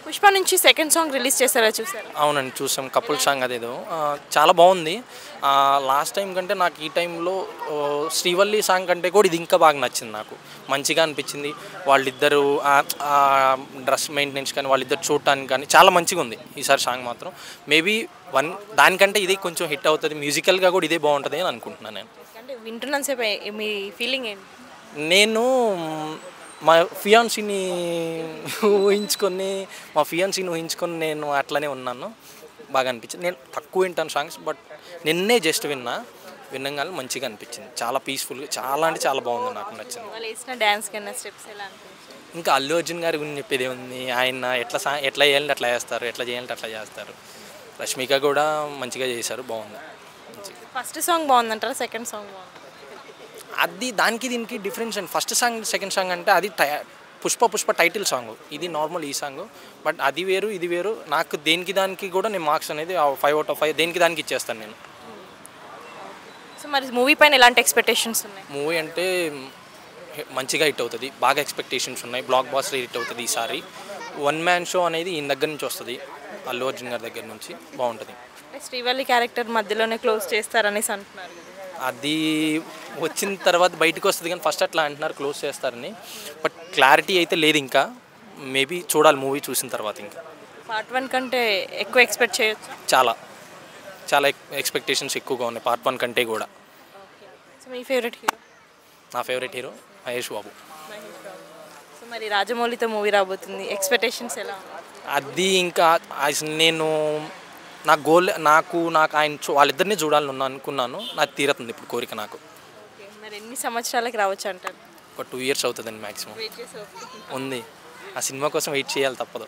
పుష్ప నుంచి second song release చేశారా చూసారా అవునండి చూసాం కపుల్ సాంగ్ అదేదో ఆ, చాలా బాగుంది లాస్ట్ టైం కంటే నాకు ఈ టైంలో ఓ, శ్రీవల్లి సాంగ్ కంటే కూడా ఇది ఇంకా బాగా నచ్చింది నాకు మంచిగా అనిపించింది వాళ్ళిద్దరు డ్రెస్ మెయింటెనెన్స్ కానీ వాళ్ళిద్దరు చూడటానికి కానీ చాలా మంచిగా ఉంది ఈసారి సాంగ్ మాత్రం మేబీ వన్ దానికంటే ఇది కొంచెం హిట్ అవుతుంది మ్యూజికల్గా కూడా ఇదే బాగుంటుంది అని అనుకుంటున్నాను నేను అంటే వింటున్నాను సేపు ఏ- మీ ఫీలింగ్ ఏంటి నేను మా ఫియాన్సీని ఊహించుకొని మా ఫియాన్సీని ఊహించుకొని నేను అట్లనే ఉన్నాను బాగా అనిపించింది నేను తక్కువ వింటాను సాంగ్స్ బట్ నిన్నే జస్ట్ విన్నా విన్నంగానే మంచిగా అనిపించింది చాలా పీస్ఫుల్గా చాలా అంటే చాలా బాగుంది నాకు నచ్చింది వాళ్ళు వేసిన డ్యాన్స్ కన్నా స్టెప్స్ ఎలా అనిపించాయి ఇంకా అల్లు అర్జున్ గారి గురించి చెప్పేది ఉంది ఆయన ఎట్లా సా ఎట్లా చేయాలంటే అట్లా చేస్తారు ఎట్లా చేయాలంటే అట్లా చేస్తారు రష్మిక కూడా మంచిగా చేశారు బాగుంది మంచిగా ఫస్ట్ సాంగ్ బాగుందంటారా సెకండ్ సాంగ్ బాగుంది అది దానికి దీనికి డిఫరెన్స్ అండి ఫస్ట్ సాంగ్ సెకండ్ సాంగ్ అంటే అది టై- పుష్ప పుష్ప టైటిల్ సాంగ్ ఇది నార్మల్ ఈ సాంగ్ బట్ అది వేరు ఇది వేరు నాకు దేనికి దానికి కూడా నేను మార్క్స్ అనేది ఫైవ్ అవుట్ ఆఫ్ ఫైవ్ దేనికి దానికి ఇచ్చేస్తాను నేను సో మరి మూవీ పైన ఎలాంటి ఎక్స్పెక్టేషన్స్ ఉన్నాయి మూవీ అంటే మంచిగా హిట్ అవుతుంది బాగా ఎక్స్పెక్టేషన్స్ ఉన్నాయి బ్లాక్ బాస్టర్ హిట్ అవుతుంది ఈసారి వన్ మ్యాన్ షో అనేది ఈయన దగ్గర నుంచి వస్తుంది అల్లు అర్జున్ గారి దగ్గర నుంచి బాగుంటుంది అంటే శ్రీవల్లి క్యారెక్టర్ మధ్యలోనే క్లోజ్ చేస్తారనేసి అంటున్నారు కదా అది వచ్చిన తర్వాత బయటకు వస్తుంది కానీ ఫస్ట్ అట్లా అంటున్నారు క్లోజ్ చేస్తారని బట్ క్లారిటీ అయితే లేదు ఇంకా మేబీ చూడాలి మూవీ చూసిన తర్వాత ఇంకా పార్ట్ వన్ కంటే ఎక్కువ ఎక్స్పెక్ట్ చేయొచ్చు చాలా చాలా ఎక్స్పెక్టేషన్స్ ఎక్కువగా ఉన్నాయి పార్ట్ వన్ కంటే కూడా సో మీ ఫేవరెట్ హీరో నా favourite hero Mahesh Babu so మరి రాజమౌళితో మూవీ రాబోతుంది ఎక్స్పెక్టేషన్స్ ఎలా ఉన్నాయి అది ఇంకా అసలు నేను నా గోల్ నాకు నాకు ఆయన చూ వాళ్ళిద్దరిని చూడాలని ఉన్నా అనుకున్నాను నాకు తీరుతుంది ఇప్పుడు కోరిక నాకు ఓకే, మరి ఎన్ని సంవత్సరాలకి రావచ్చు అంటారు ఒక టూ ఇయర్స్ అవుతుందండి మ్యాక్సిమం వెయిట్ చేసి వస్తుంది. ఉంది ఆ సినిమా కోసం వెయిట్ చేయాలి తప్పదు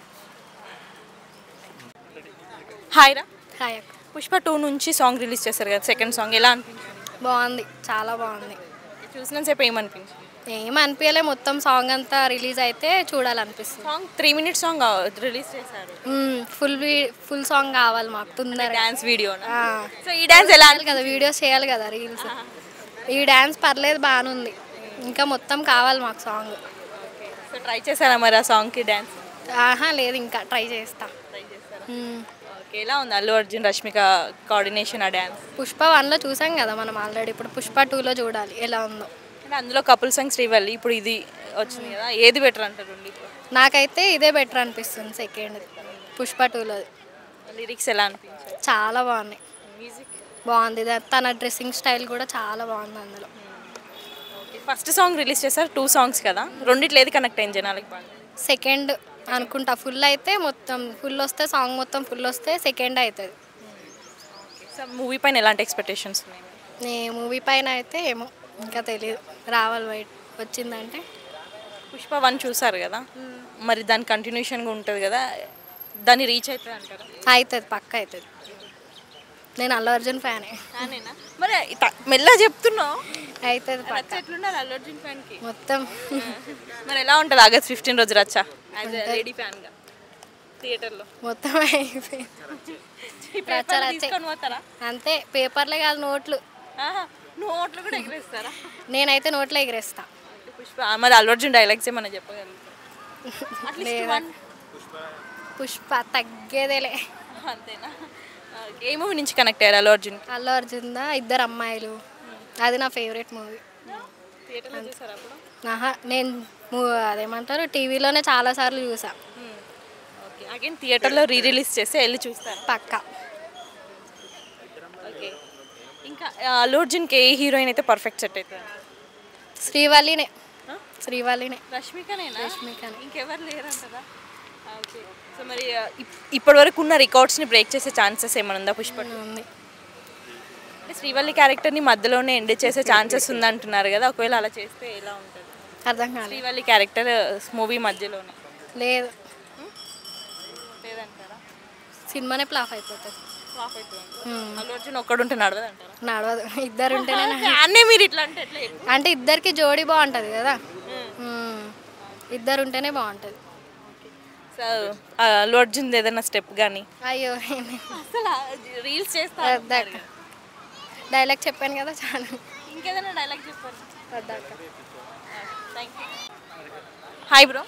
హాయ్ రా హాయ్ అక్క పుష్ప టూ నుంచి సాంగ్ రిలీజ్ చేశారు కదా సెకండ్ సాంగ్ ఎలా అనిపించింది బాగుంది చాలా బాగుంది చూసినంతసేపు ఏమనిపించింది ఏం అనిపించలే మొత్తం సాంగ్ అంతా రిలీజ్ అయితే చూడాలనిపిస్తుంది song three minutes song release చేశారు ఫుల్ ఫుల్ సాంగ్ కావాలి మాకు తొందరగా డాన్స్ వీడియో ఆ. సో ఈ డాన్స్ ఎలా చేయాలి కదా వీడియోస్ చేయాలి కదా రీల్స్ ఈ డ్యాన్స్ పర్లేదు బాగానే ఉంది ఇంకా మొత్తం కావాలి మాకు సాంగ్ సో ట్రై చేశారా మరి ఆ సాంగ్కి డాన్స్ ఆహా లేదు ఇంకా ట్రై చేస్తా ట్రై చేశారా మ్మ్. ఓకే ఎలా ఉంది అల్లు అర్జున్ రష్మిక కోఆర్డినేషన్ ఆ డాన్స్ పుష్ప వన్లో చూసాం కదా మనం ఆల్రెడీ ఇప్పుడు పుష్ప టూలో చూడాలి ఎలా ఉందో అంటే అందులో కపుల్ సాంగ్ శ్రీవల్లి ఇప్పుడు ఇది వచ్చింది కదా ఏది బెటర్ అంటారు ఇప్పుడు నాకైతే ఇదే బెటర్ అనిపిస్తుంది సెకండ్ పుష్ప టూలో లిరిక్స్ ఎలా అనిపించాయి చాలా బాగున్నాయి మ్యూజిక్ బాగుంది దా- తన డ్రెస్సింగ్ స్టైల్ కూడా చాలా బాగుంది అందులో ఫస్ట్ సాంగ్ రిలీజ్ చేశారు టూ సాంగ్స్ కదా రెండిట్లో ఏది కనెక్ట్ అయింది జనాలకి బాగా సెకండ్ అనుకుంటా ఫుల్ అయితే మొత్తం ఫుల్ వస్తే సాంగ్ మొత్తం ఫుల్ వస్తే సెకండ్ అవుతుంది సో మూవీ పైన ఎలాంటి ఎక్స్పెక్టేషన్స్ ఉన్నాయి నే మూవీ పైన అయితే ఏమో ఇంకా తెలియదు రావాలి బయట వచ్చిందంటే పుష్ప వన్ చూసారు కదా మరి దాని కంటిన్యూషన్గా ఉంటుంది కదా దాన్ని రీచ్ అవుతుంది అంటారా అవుతుంది పక్క అవుతుంది నేను అల్లు అర్జున్ ఫ్యానే నేనా మరి ఇట- మెల్లగా చెప్తున్నావు అవుతుంది పక్క రచ్చ ఎట్లున్నారు అల్లు అర్జున్ ఫ్యాన్కి మొత్తం మరి ఎలా ఉంటుంది ఆగస్ట్ ఫిఫ్టీన్ రోజు రచ్చ యాజ్ లేడీ ఫ్యాన్గా థియేటర్లో మొత్తం అయిపోయింది రచ్చ రచ్చే. తీసుకొని పోతారా అంతే పేపర్లే కాదు నోట్లు ఆహా, నోట్లు కూడా ఎగరేస్తారా నేనైతే నోట్లో ఎగిరేస్తా పుష్ప మరి అల్లు అర్జున్ డైలాగ్స్ ఏమన్నా చెప్పగలుగుతారు అట్లీస్ట్ వన్ పుష్ప తగ్గేదేలే అంతేనా ఓకే. ఏ మూవీ నుంచి కనెక్ట్ అయ్యారు అల్లు అర్జున్ అల్లు అర్జున్దా ఇద్దరు అమ్మాయిలు అది నా ఫేవరెట్ మూవీ థియేటర్లో చూసారు అప్పుడు ఆహా నేను మూ- అదేమంటారు టీవీలోనే చాలాసార్లు చూసా ఓకే అగైన్ థియేటర్లో రీ రిలీజ్ చేస్తే వెళ్ళి చూస్తారు పక్క ఓకే ఇంకా ఆ, అల్లు అర్జున్కి ఏ హీరోయిన్ అయితే పర్ఫెక్ట్ సెట్ అవుతుంది శ్రీవల్లినే శ్రీవల్లినే రష్మికనేనా రష్మికనే. ఇంకెవరు లేరంటారా ఓకే సో మరి ఆ, ఇప్- ఇప్పటి వరకు ఉన్న రికార్డ్స్ని బ్రేక్ చేసే ఛాన్సెస్ ఏమైనా ఉందా పుష్ప ఉంది అంటే శ్రీవల్లి క్యారెక్టర్ని మధ్యలోనే ఎండ్ చేసే ఛాన్సెస్ ఉందంటున్నారు కదా ఒకవేళ అలా చేస్తే ఎలా ఉంటుంది అర్థం కాలేదు శ్రీవల్లి క్యారెక్టర్ మూవీ మధ్యలోనే లేదు లేదంటారా సినిమానే ప్లాఫ్ అయిపోతుంది ఫ్లాప్ అవుతుంది అల్లు అర్జున్ ఒక్కడుంటే నడవదు అంటారా నడవదు ఇద్దరు ఉంటేనే నా- అన్నీ మీరు ఇట్లా అంటే ఎట్లా చెప్పు? అంటే ఇద్దరికి జోడీ బాగుంటుంది కదా మ్మ్. ఇద్దరు ఉంటేనే బాగుంటుంది సో ఆ, అల్లు అర్జున్ ఏదైనా స్టెప్ కానీ అయ్యో అసలు రీల్స్ చేస్తా వద్దాక డైలాగ్ చెప్పాను కదా చాలా ఇంకేదైనా డైలాగ్ చెప్పండి వద్దాక thank you hi bro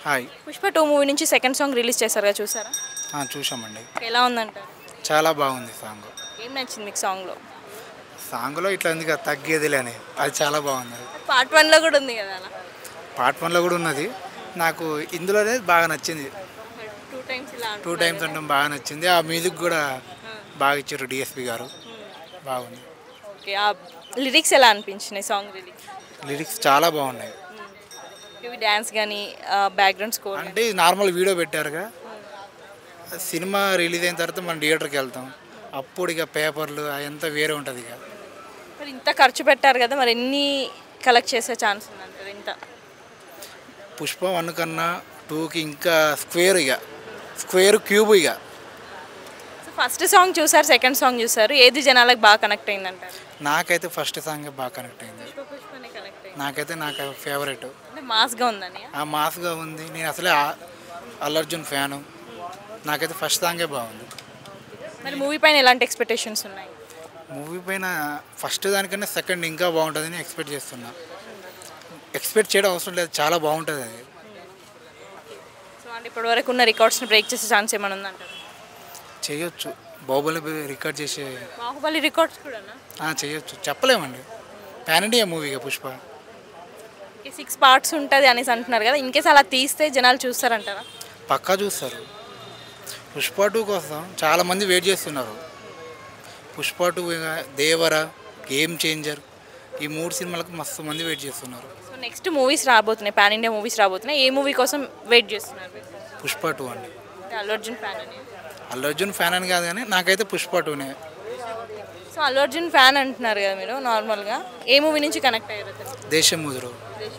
hi Pushpa two movie నుంచి సెకండ్ సాంగ్ రిలీజ్ చేశారుగా చూసారా ఆ, చూసామండి ఎలా ఉందంటారు చాలా బాగుంది సాంగ్ ఏం నచ్చింది మీకు సాంగ్లో సాంగ్లో ఇట్లా ఉంది కదా తగ్గేదిలే అని అది చాలా బాగుంది పార్ట్ వన్లో కూడా ఉంది కదా అలా పార్ట్ వన్లో కూడా ఉన్నది నాకు ఇందులోనే బాగా నచ్చింది టూ టైమ్స్ ఇలా టూ టైమ్స్ అంటే బాగా నచ్చింది ఆ మ్యూజిక్ కూడా బాగా ఇచ్చారు డిఎస్పి గారు బాగుంది ఓకే ఆ లిరిక్స్ ఎలా అనిపించినాయి సాంగ్ లిరిక్స్ లిరిక్స్ చాలా బాగున్నాయి ఇవి డ్యాన్స్ కానీ బ్యాక్గ్రౌండ్ స్కోర్ అంటే ఇది నార్మల్ వీడియో పెట్టారుగా సినిమా రిలీజ్ అయిన తర్వాత మనం థియేటర్కి వెళ్తాం అప్పుడు ఇక పేపర్లు అదంతా వేరే ఉంటుంది ఇక మరి ఇంత ఖర్చు పెట్టారు కదా మరి ఎన్ని కలెక్ట్ చేసే ఛాన్స్ ఉందంటారు ఇంత పుష్ప వన్ కన్నా టూకి ఇంకా స్క్వేర్ ఇక స్క్వేర్ క్యూబ్ ఇక సో ఫస్ట్ సాంగ్ చూసారు సెకండ్ సాంగ్ చూసారు ఏది జనాలకు బాగా కనెక్ట్ అయిందంటారు నాకైతే ఫస్ట్ సాంగ్ బాగా కనెక్ట్ అయింది పుష్పనే కనెక్ట్ అయింది నాకైతే నాకు ఫేవరెట్ అంటే మాస్గా ఉందని ఆ మాస్గా ఉంది నేను అసలే ఆ- అల్లు అర్జున్ ఫ్యాను నాకైతే ఫస్ట్ సాంగే బాగుంది మరి మూవీ పైన ఎలాంటి ఎక్స్పెక్టేషన్స్ ఉన్నాయి మూవీ పైన ఫస్ట్ దానికన్నా సెకండ్ ఇంకా బాగుంటుందని ఎక్స్పెక్ట్ చేస్తున్నా ఎక్స్పెక్ట్ చేయడం అవసరం లేదు చాలా బాగుంటుంది అది సో అంటే ఇప్పటి వరకు ఉన్న రికార్డ్స్ని బ్రేక్ చేసే ఛాన్స్ ఏమైనా ఉందంటారు చేయొచ్చు బాహుబలి రికార్డ్ చేసే బాహుబలి రికార్డ్స్ కూడానా ఆ, చేయొచ్చు చెప్పలేమండి పాన్ ఇండియా మూవీగా పుష్ప ఈ సిక్స్ పార్ట్స్ ఉంటుంది అనేసి అంటున్నారు కదా ఇన్ కేస్ అలా తీస్తే జనాలు చూస్తారంటారా పక్కా చూస్తారు పుష్ప టూ కోసం చాలామంది వెయిట్ చేస్తున్నారు Pushpa two Devara game changer ఈ మూడు సినిమాలకు మస్తు మంది వెయిట్ చేస్తున్నారు సో నెక్స్ట్ మూవీస్ రాబోతున్నాయి పాన్ ఇండియా మూవీస్ రాబోతున్నాయి ఏ మూవీ కోసం వెయిట్ చేస్తున్నారు మీరు? పుష్ప టూ అండి అంటే అల్లు అర్జున్ ఫ్యాన్ అని అల్లు అర్జున్ ఫ్యాన్ అని కాదు కానీ నాకైతే పుష్ప టూనే సో అల్లు అర్జున్ ఫ్యాన్ అంటున్నారు కదా మీరు నార్మల్గా ఏ మూవీ నుంచి కనెక్ట్ అయ్యారు అతను దేశం ముదురు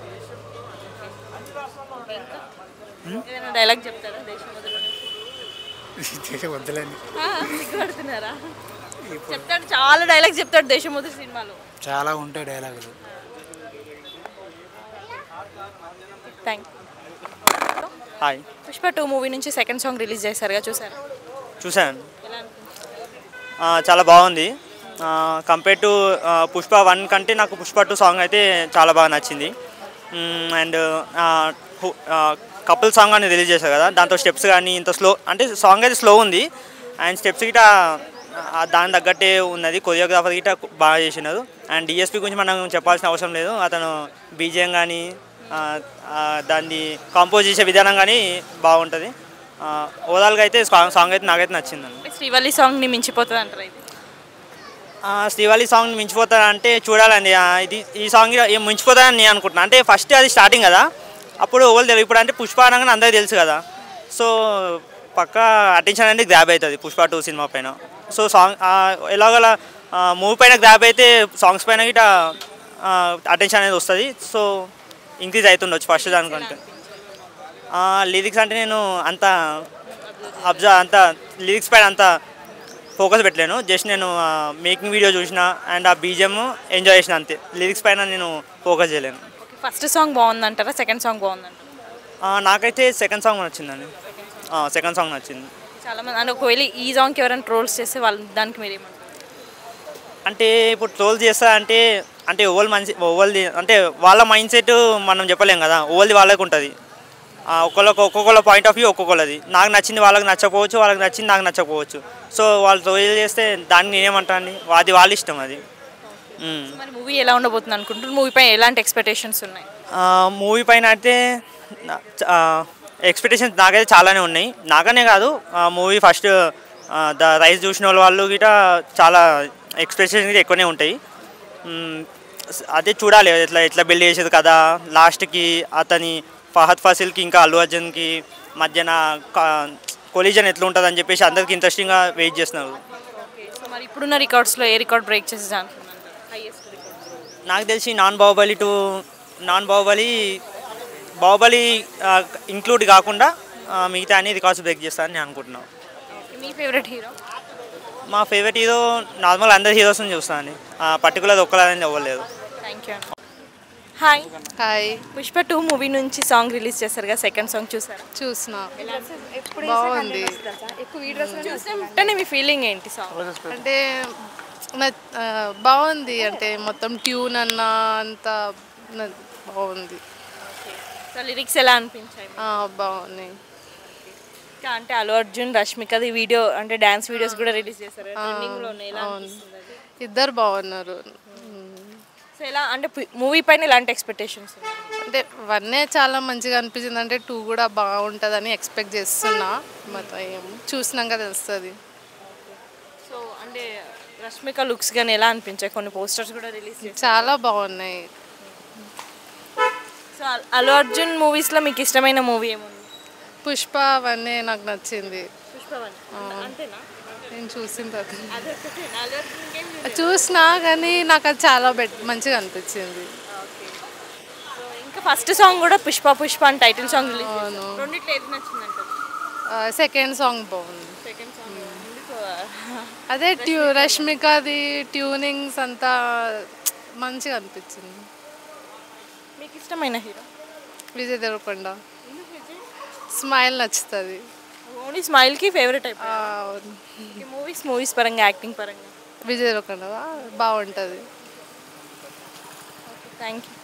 ఏదైనా డైలాగ్ చెప్తారా దేశం వదిలి దేశం వద్దులేండి సిగ్గుపడుతున్నారా చెప్తాడు చాలా డైలాగ్స్ చెప్తాడు దేశం వదిలి సినిమాలో చాలా ఉంటాయి డైలాగులు thank hi Pushpa two movie నుంచి సెకండ్ సాంగ్ రిలీజ్ చేశారుగా చూసారు చూశాను ఎలా అనిపించింది ఆ, చాలా బాగుంది కంపేర్ టు పుష్ప వన్ కంటే నాకు పుష్ప టూ సాంగ్ అయితే చాలా బాగా నచ్చింది అండ్ కపుల్ సాంగ్ అని రిలీజ్ చేశారు కదా దాంతో స్టెప్స్ కానీ ఇంత స్లో అంటే సాంగ్ అయితే స్లో ఉంది అండ్ స్టెప్స్ గిట ఆ, దాని తగ్గట్టే ఉన్నది కొరియోగ్రాఫర్ గిట బాగా చేసినారు అండ్ డిఎస్పి గురించి మనం చెప్పాల్సిన అవసరం లేదు అతను బీజిఎం కానీ దాన్ని కాంపోజ్ చేసే విధానం కానీ బాగుంటుంది ఓవరాల్గా అయితే సాంగ్ సాంగ్ అయితే నాకైతే నచ్చిందండి అంటే శ్రీవల్లి సాంగ్ని మించిపోతుంది అంటారు ఇది ఆ, శ్రీవల్లి సాంగ్ మించిపోతారా అంటే చూడాలండి ఆ, ఇది ఈ సాంగ్ ఏం మించిపోతారని నేను అనుకుంటున్నాను అంటే ఫస్ట్ అది స్టార్టింగ్ కదా అప్పుడు ఎవరు తెలియదు ఇప్పుడు అంటే పుష్ప అనగానే అందరికీ తెలుసు కదా సో పక్క అటెన్షన్ అనేది గ్రాబ్ అవుతుంది పుష్ప టూ సినిమా పైన సో సాంగ్ ఆ, ఎలాగోలా మూవీ పైన గ్రాబ్ అయితే సాంగ్స్ పైన గిట అటెన్షన్ అనేది వస్తుంది సో ఇంక్రీజ్ అవుతుండొచ్చు ఫస్ట్ దానికంటే లిరిక్స్ అంటే నేను అంత అబ్జర్వ్ అంత లిరిక్స్ పైన అంత ఫోకస్ పెట్టలేను జస్ట్ నేను మేకింగ్ వీడియో చూసిన అండ్ ఆ బీజిఎం ఎంజాయ్ చేసిన అంతే లిరిక్స్ పైన నేను ఫోకస్ చేయలేను ఓకే ఫస్ట్ సాంగ్ బాగుందంటారా సెకండ్ సాంగ్ బాగుందంటారా ఆ, నాకైతే సెకండ్ సాంగ్ నచ్చిందండి సెకండ్ సాంగ్ నచ్చింది చాలా మంది అంటే ఒకవేళ ఈ సాంగ్కి ఎవరైనా ట్రోల్స్ చేస్తే వాళ్ళ దానికి మీరు ఏమంటారు అంటే ఇప్పుడు ట్రోల్ చేస్తా అంటే అంటే ఓవల్ మంచి ఓవల్ది అంటే వాళ్ళ మైండ్ సెట్ మనం చెప్పలేం కదా ఓవల్ది వాళ్ళకి ఉంటుంది ఒక్కొక్కరికి ఒక్కొక్కళ్ళ పాయింట్ ఆఫ్ వ్యూ ఒక్కొక్కళ్ళది నాకు నచ్చింది వాళ్ళకి నచ్చకపోవచ్చు వాళ్ళకి నచ్చింది నాకు నచ్చకపోవచ్చు సో వాళ్ళు ట్రోల్ చేస్తే దాన్ని నేనేమంటా అండి అది వాళ్ళ ఇష్టం అది మ్మ్. మరి మూవీ ఎలా ఉండబోతుంది అనుకుంటున్నారు మూవీ పై ఎలాంటి ఎక్స్పెక్టేషన్స్ ఉన్నాయి మూవీ పైన అయితే ఎక్స్పెక్టేషన్స్ నాకైతే చాలానే ఉన్నాయి నాకనే కాదు మూవీ ఫస్ట్ ద రైస్ చూసిన వాళ్ళ వాళ్ళు గిట చాలా ఎక్స్పెక్టేషన్స్ ఎక్కువనే ఉంటాయి మ్మ్, అదే చూడాలి ఎట్లా ఎట్లా బిల్డ్ చేసేది కదా లాస్ట్కి అతని ఫహద్ ఫాసిల్కి ఇంకా అల్లు అర్జున్కి మధ్యన కొలిజన్ ఎట్లా ఉంటుంది అని చెప్పేసి అందరికి ఇంట్రెస్టింగ్గా వెయిట్ చేస్తున్నారు సో మరి ఇప్పుడున్న రికార్డ్స్లో ఏ రికార్డ్ బ్రేక్ చేసేది అనుకుంటున్నారు హైయెస్ట్ రికార్డ్ నాకు తెలిసి non Baahubali two non Baahubali Baahubali include కాకుండా ఆ, మిగతా అన్ని రికార్డ్స్ బ్రేక్ చేస్తానని నేను అనుకుంటున్నాను మీ ఫేవరెట్ హీరో మా ఫేవరెట్ హీరో నార్మల్ అందరు హీరోస్ని చూస్తాను పర్టికులర్ ఒక్కలని ఇవ్వలేదు thank you hi hi Pushpa two movie నుంచి సాంగ్ రిలీజ్ చేశారు కదా సెకండ్ సాంగ్ చూసారా చూసిన బాగుంది చూస్తే వెంటనే మీ ఫీలింగ్ ఏంటి సాంగ్ అంటే నా- ఆ, బాగుంది అంటే మొత్తం ట్యూన్ అన్న అంత నా- బాగుంది సో లిరిక్స్ ఎలా అనిపించాయి మీకు? ఆ, బాగున్నాయి ఇంకా అంటే అల్లు అర్జున్ రష్మికది వీడియో అంటే డాన్స్ వీడియోస్ కూడా రిలీజ్ చేశారు ట్రెండింగ్ లో ఉన్నాయి ఎలా అనిపిస్తుంది అది? ఇద్దరు బాగున్నారు ఉమ్. సో ఎలా అంటే మూవీ పైన ఎలాంటి ఎక్స్పెక్టేషన్స్ అంటే వన్నే చాలా మంచిగా అనిపించింది అంటే టూ కూడా బాగుంటుందని ఎక్స్పెక్ట్ చేస్తున్నా మొత్తం ఏం చూసినాక తెలుస్తుంది సో అంటే రష్మిక లుక్స్ కానీ ఎలా అనిపించాయి కొన్ని పోస్టర్స్ కూడా రిలీజ్ చేశారు చాలా బాగున్నాయి సో అల్- అల్లు అర్జున్ మూవీస్లో మీకు ఇష్టమైన మూవీ ఏముంది పుష్ప అవన్నీ నాకు నచ్చింది పుష్పవన్ అంతేనా నేను చూసిన తర్వాత అదొకటేనా? అల్లు అర్జున్ ఇంకేం చూడలేదా? చూసినా కానీ నాకు అది చాలా బెట్ మంచిగా అనిపించింది సో ఇంకా ఫస్ట్ సాంగ్ కూడా పుష్ప పుష్ప అని టైటిల్ సాంగ్ రిలీజ్ చేశారు రెండిట్లో ఏది నచ్చిందంటారు సెకండ్ సాంగ్ బాగుంది సెకండ్ సాంగ్ ఎందుకు అదే ట్యూ రష్మికది ట్యూనింగ్స్ అంతా మంచిగా అనిపించింది మీకు ఇష్టమైన హీరో విజయ్ దేవరకొండ స్మైల్ నచ్చుతుంది ఓన్లీ స్మైల్కి ఫేవరెట్ అయిపోయింది ఆ, అవును. మూవీస్ మూవీస్ పరంగా యాక్టింగ్ పరంగా విజయ్ దేవరకొండ బాగుంటుంది థ్యాంక్ యూ